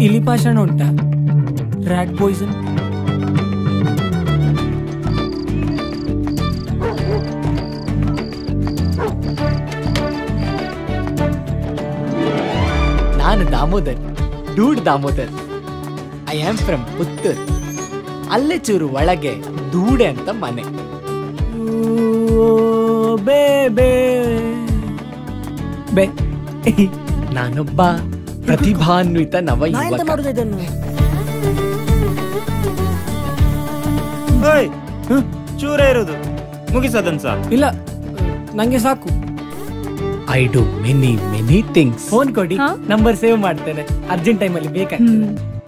ಇಲಿ ಪಾಷಾಣ ಉಂಟಾ ರ್ಯಾಟ್ ಪಾಯ್ಸನ್ ನಾನು Damodar dude Damodar I am from Puttur ಅಲ್ಲೇ ಚೂರು ಒಳಗೆ ದೂಡೆ ಅಂತ ಮನೆ ಬೇ ಬೇ ಬೇ ನಾನೊಬ್ಬ ಪ್ರತಿಭಾನ್ವಿತ ನವ ನಾ ಎಂತ ಯುವಕ ಮಾಡುದು ಇದನ್ನು ಓಯ್ ಚೂರ ಇರೋದು ಮುಗಿಸದನ್ ಸಾ ಇಲ್ಲ ನಂಗೆ ಸಾಕು I do many many things phone ಕೊಡಿ ಹಾ? ನಂಬರ್ ಸೇವ್ ಮಾಡ್ತೇನೆ ಅರ್ಜೆಂಟ್ ಟೈಮಲ್ಲಿ ಬೇಕಾಗ್ತದೆ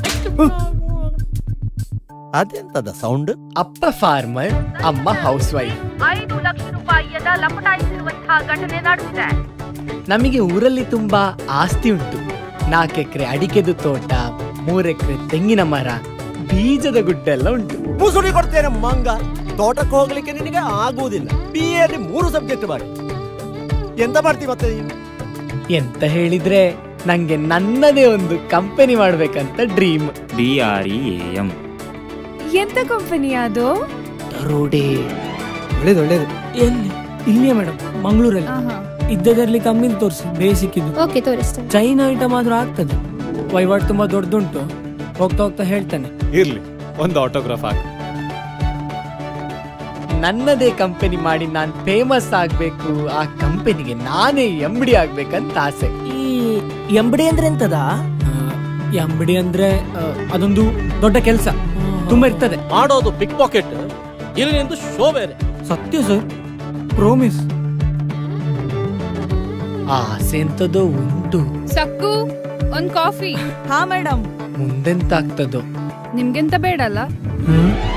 ಅದೆಂತದ ಸೌಂಡ್ ಅಪ್ಪ ಫಾರ್ಮರ್ ಅಮ್ಮ ಹೌಸ್ ವೈಫ್ ಐದು ಲಕ್ಷ ರೂಪಾಯಿಯನ್ನ ಲಪಟಾಯಿಸಿರುವಂತಹ ಘಟನೆ ನಡೆದಿದೆ ನಮಗೆ ಊರಲ್ಲಿ ತುಂಬಾ ಆಸ್ತಿ ಉಂಟು ನಾಲ್ಕು ಎಕರೆ ಅಡಿಕೆದು ತೋಟ ಮೂರ್ ಎಕರೆ ತೆಂಗಿನ ಮರ ಬೀಜದ ಗುಡ್ಡ ಎಲ್ಲ ಉಂಟು ಮುಸುಡಿ ಕೊಡ್ತೇನೆ ಮಂಗ ತೋಟಕ್ಕೆ ಹೋಗ್ಲಿಕ್ಕೆ ನಿನಗೆ ಆಗುವುದಿಲ್ಲ ಬಿ ಎಲ್ಲಿ ಮೂರು ಸಬ್ಜೆಕ್ಟ್ ಮಾಡಿ ಎಂತ ಮಾಡ್ತಿ ಮತ್ತೆ ನೀನು ಎಂತ ಹೇಳಿದ್ರೆ ನಂಗೆ ನನ್ನದೇ ಒಂದು ಕಂಪನಿ ಮಾಡ್ಬೇಕಂತ dream D R E M ಎಂತ ಕಂಪನಿ ಅದು ದರೋಡೆ ಒಳ್ಳೇದು ಒಳ್ಳೇದು ಎಲ್ಲಿ ಇಲ್ಲಿಯೇ ಮೇಡಮ್ ಮಂಗಳೂರಲ್ಲಿ ಆಹಾ. ಇದ್ದದರಲ್ಲಿ ಕಮ್ಮಿ ತೋರಿಸಿ ಬೇಸಿಕ್ಕಿದ್ದು ಓಕೆ ತೋರಿಸ್ತೇನೆ ಚೈನಾ ಐಟಮ್ ಆದ್ರೂ ಆಗ್ತದೆ ವಹಿವಾಟು ತುಂಬಾ ದೊಡ್ಡದುಂಟು ಹೋಗ್ತಾ ಹೋಗ್ತಾ ಹೇಳ್ತಾನೆ ಇರ್ಲಿ ಒಂದು ಆಟೋಗ್ರಾಫ್ ಹಾಕು ನನ್ನದೇ ಕಂಪನಿ ಮಾಡಿ ನಾನ್ ಫೇಮಸ್ ಆಗ್ಬೇಕು ಆ ಕಂಪನಿಗೆ ನಾನೇ ಎಂಬಡಿ ಆಗ್ಬೇಕಂತ ಆಸೆ ಈ ಎಂಬಡಿ ಅಂದ್ರೆ ಎಂತದ ಅಂಬಡಿ ಅಂದ್ರೆ ಆ, ಅದೊಂದು ದೊಡ್ಡ ಕೆಲಸ ತುಂಬಾ ಇರ್ತದೆ ಮಾಡೋದು ಪಿಕ್ ಪಾಕೆಟ್ ಇಲ್ಲಿ ನಿಂದು ಶೋ ಬೇರೆ ಸತ್ಯ ಸರ್ ಪ್ರೋಮಿಸ್ ಆಸೆ ಎಂತದೋ ಉಂಟು ಸಕ್ಕು ಒಂದ್ ಕಾಫಿ ಹಾ ಮೇಡಮ್ ಮುಂದೆಂತ ಆಗ್ತದೋ ನಿಮ್ಗೆಂತ ಬೇಡಲ್ಲ ಹ್ಮ್